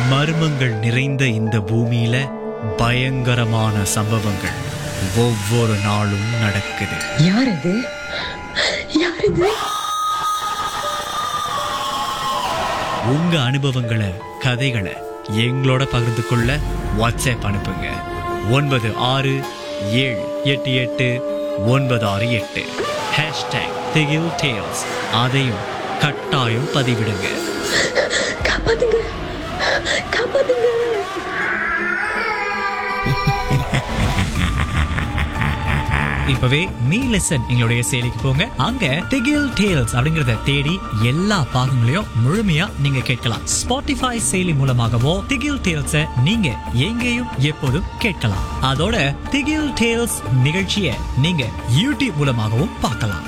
மர்மங்கள் நிறைந்த இந்த பூமியில பயங்கரமான சம்பவங்கள் ஒவ்வொரு நாளும் நடக்குது யார் அது யார் இது உங்க அனுபவங்களை கதைகளை எங்களோட பகிர்ந்து கொள்ள வாட்ஸ்அப் அனுப்புங்க ஒன்பது ஆறு ஏழு எட்டு எட்டு ஒன்பது ஆறு எட்டு ஹேஷ்டேக் திகில் டேல்ஸ் அதையும் கட்டாயம் பதிவிடுங்க காப்பாத்துங்க காப்பாத்துங்க இப்பவே மீ லெசன் எங்களுடைய செயலிக்கு போங்க அங்க திகில் டேல்ஸ் அப்படிங்கறத தேடி எல்லா பாகங்களையும் முழுமையா நீங்க கேட்கலாம் ஸ்பாட்டிஃபை செயலி மூலமாகவோ திகில் டேல்ஸ நீங்க எங்கேயும் எப்போதும் கேட்கலாம் அதோட திகில் டேல்ஸ் நிகழ்ச்சியை நீங்க யூடியூப் மூலமாகவும் பார்க்கலாம்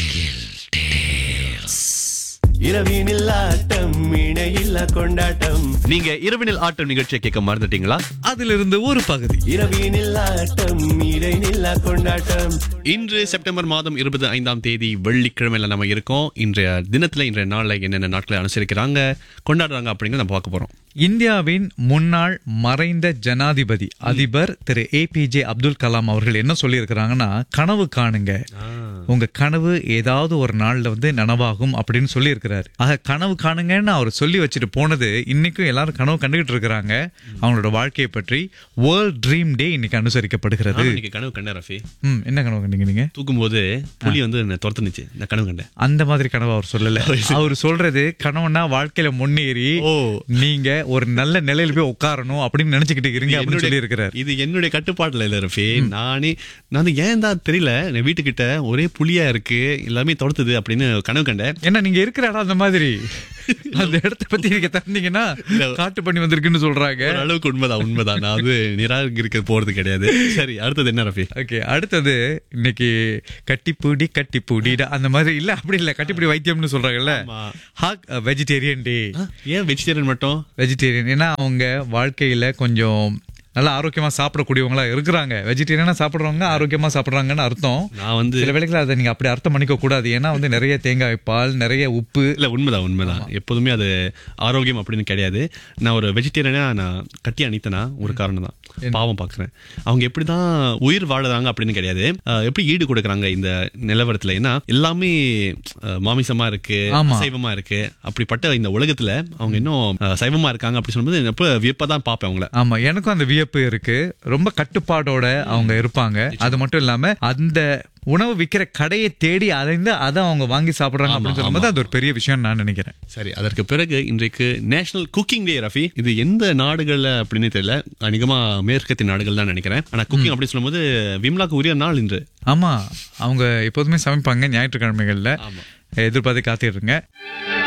இரவினில் ஆட்டம் இணையில்ல கொண்டாட்டம் நீங்க இரவினில் ஆட்டம் நிகழ்ச்சியை கேட்க மறந்துட்டீங்களா அதிலிருந்து ஒரு பகுதி இரவினில் ஆட்டம் இடைநில்ல கொண்டாட்டம் இன்று செப்டம்பர் மாதம் இருபது ஐந்தாம் தேதி வெள்ளிக்கிழமையில நம்ம இருக்கோம் இன்றைய தினத்துல இன்றைய நாள்ல என்னென்ன நாட்களை அனுசரிக்கிறாங்க கொண்டாடுறாங்க அப்படிங்கறத நம்ம பார்க்க போறோம் இந்தியாவின் முன்னாள் மறைந்த ஜனாதிபதி அதிபர் திரு ஏபிஜே அப்துல் கலாம் அவர்கள் என்ன சொல்லியிருக்கிறாங்கன்னா கனவு காணுங்க உங்க கனவு ஏதாவது ஒரு நாள்ல வந்து நனவாகும் அப்படின்னு சொல்லி இருக்கிறாரு ஆக கனவு காணுங்கன்னு அவர் சொல்லி வச்சுட்டு போனது இன்னைக்கும் எல்லாரும் கனவு கண்டுகிட்டு இருக்கிறாங்க அவங்களோட வாழ்க்கையை பற்றி வேர்ல்ட் ட்ரீம் டே இன்னைக்கு அனுசரிக்கப்படுகிறது நானும் இன்னைக்கு கனவு கண்டேன் ரஃபி ம் என்ன கனவு கண்டீங்க நீங்க தூக்கும்போது புலி வந்து என்ன துரத்துனுச்சு நான் கனவு கண்டேன் அந்த மாதிரி கனவு அவர் சொல்லல அவர் சொல்றது கனவுனா வாழ்க்கையில முன்னேறி ஓ. நீங்க ஒரு நல்ல நிலையில போய் உட்காரணும் அப்படின்னு நினைச்சுக்கிட்டு இருங்க அப்படின்னு சொல்லி இருக்கிறார் இது என்னுடைய கட்டுப்பாட்டுல இல்ல ரஃபி நானே நான் வந்து ஏன் தான் தெரியல என் வீட்டுக்கிட்ட ஒரே புலியா இருக்கு எல்லாமே துரத்துது அப்படின்னு கனவு கண்டேன் ஏன்னா நீங்க இருக்கிற இடம் அந்த மாதிரி அந்த இடத்த பத்தி நீங்க தந்தீங்கன்னா காட்டு பண்ணி வந்திருக்குன்னு சொல்றாங்க ஒரு அளவுக்கு உண்மைதான் உண்மைதான் நான் வந்து நிராகரிக்க போறது கிடையாது சரி அடுத்தது என்ன ரஃபி ஓகே அடுத்தது இன்னைக்கு கட்டிப்பூடி கட்டிப்பூடிடா அந்த மாதிரி இல்ல அப்படி இல்ல கட்டிப்பூடி வைத்தியம்னு சொல்றாங்கல்ல ஆமா. ஹாக் வெஜிடேரியன் டே ஏன் வெஜிடேரியன் மட்டும் வெஜிடேரியன் ஏன்னா அவங்க வாழ்க்கையில கொஞ்சம் நல்லா ஆரோக்கியமா சாப்பிடக்கூடியவங்களா இருக்கிறாங்க வெஜிடேரியனா சாப்பிடுறவங்க ஆரோக்கியமா சாப்பிடுறாங்கன்னு அர்த்தம் நான் வந்து சில வேளைகள் அதை நீங்க அப்படி அர்த்தம் பண்ணிக்க கூடாது ஏன்னா வந்து நிறைய தேங்காய் பால் நிறைய உப்பு இல்ல உண்மைதான் உண்மைதான் எப்போதுமே அது ஆரோக்கியம் அப்படின்னு கிடையாது நான் ஒரு வெஜிடேரியனா நான் கட்டி அணித்தனா ஒரு காரணம் தான் பாவம் பாக்குறேன் அவங்க எப்படிதான் உயிர் வாழுறாங்க அப்படின்னு கிடையாது அஹ், எப்படி ஈடு கொடுக்கறாங்க இந்த நிலவரத்துல ஏன்னா எல்லாமே அஹ், மாமிசமா இருக்கு ஆமா. சைவமா இருக்கு அப்படிப்பட்ட இந்த உலகத்துல அவங்க இன்னும் அஹ், சைவமா இருக்காங்க அப்படி சொல்லும்போது எப்ப வியப்பதான் பார்ப்பேன் அவங்கள ஆமா எனக்கும் அந்த வியப்பு இருக்கு ரொம்ப கட்டுப்பாடோட அவங்க இருப்பாங்க அது மட்டும் இல்லாம அந்த உணவு விக்கிற கடையை தேடி அலைந்து அதை அவங்க வாங்கி சாப்பிடுறாங்க அப்படின்னு சொல்லும்போது அது ஒரு பெரிய விஷயம் நான் நினைக்கிறேன் சரி அதற்கு பிறகு இன்றைக்கு நேஷனல் குக்கிங் டே ரஃபி இது எந்த நாடுகள்ல அப்படின்னு தெரியல அநேகமா மேற்கத்திய நாடுகள் தான் நினைக்கிறேன் ஆனா குக்கிங் அப்படின்னு சொல்லும்போது விம்லாக்கு உரிய நாள் இன்று ஆமா அவங்க எப்போதுமே சமைப்பாங்க ஞாயிற்றுக்கிழமைகள்ல ஆமா. எதிர்பார்த்து காத்துட்டு இருங்க